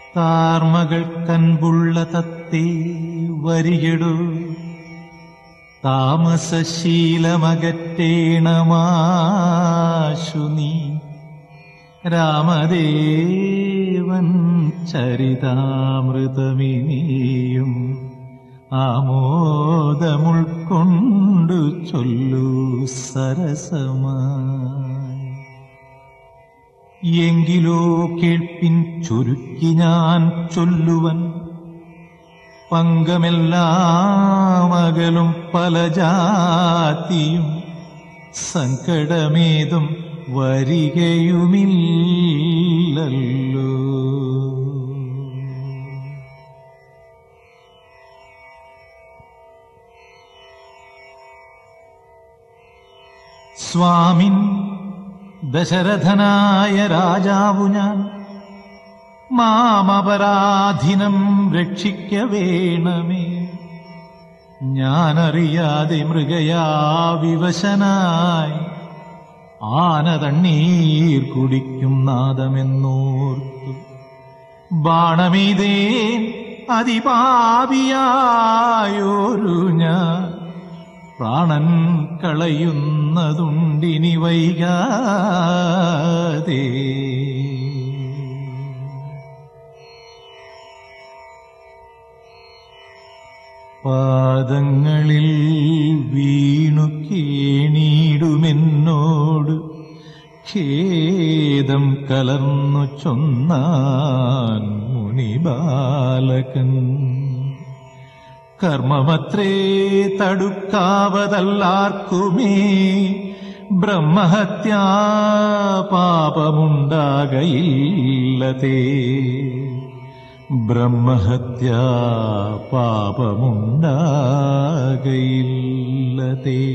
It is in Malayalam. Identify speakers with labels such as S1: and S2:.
S1: താർമകൾ കൻപുള്ള തത്തേ വരികടു താമസശീലമകറ്റേണമാശു നീ രാമദേവൻ ചരിതാമൃതമിനിയും ആമോദമുൾക്കൊണ്ടു ചൊല്ലു സരസമായി എങ്കിലോ കേൾപ്പിൻ ചുരുക്കി ഞാൻ ചൊല്ലുവൻ പങ്കമെല്ലാം അകലും പല ജാതിയും സങ്കടമേതും വരികയുമില്ലല്ലോ സ്വാമിൻ ദശരഥനായ രാജാവു ഞാൻ മാമപരാധിനം രക്ഷിക്ക വേണമേ ഞാനറിയാതെ മൃഗയാ വിവശനായി ആന തണ്ണീർ കുടിക്കും നാദമെന്നോർത്തു ബാണമീതേ അതിപാപിയായോരു ഞാൻ പ്രാണൻ കളയുന്നതുണ്ടിനി വൈകാതെ പാദങ്ങളിൽ വീണു കേണീടുമെന്നോട് ഖേദം കലർന്നു ചൊന്നാൻ മുനിബാലകൻ കർമ്മമത്രേ തടുക്കാവതല്ലാർക്കുമേ ബ്രഹ്മഹത്യാ പാപമുണ്ടാകയില്ലതേ ബ്രഹ്മഹത്യാ പാപമുണ്ടാകയില്ലതേ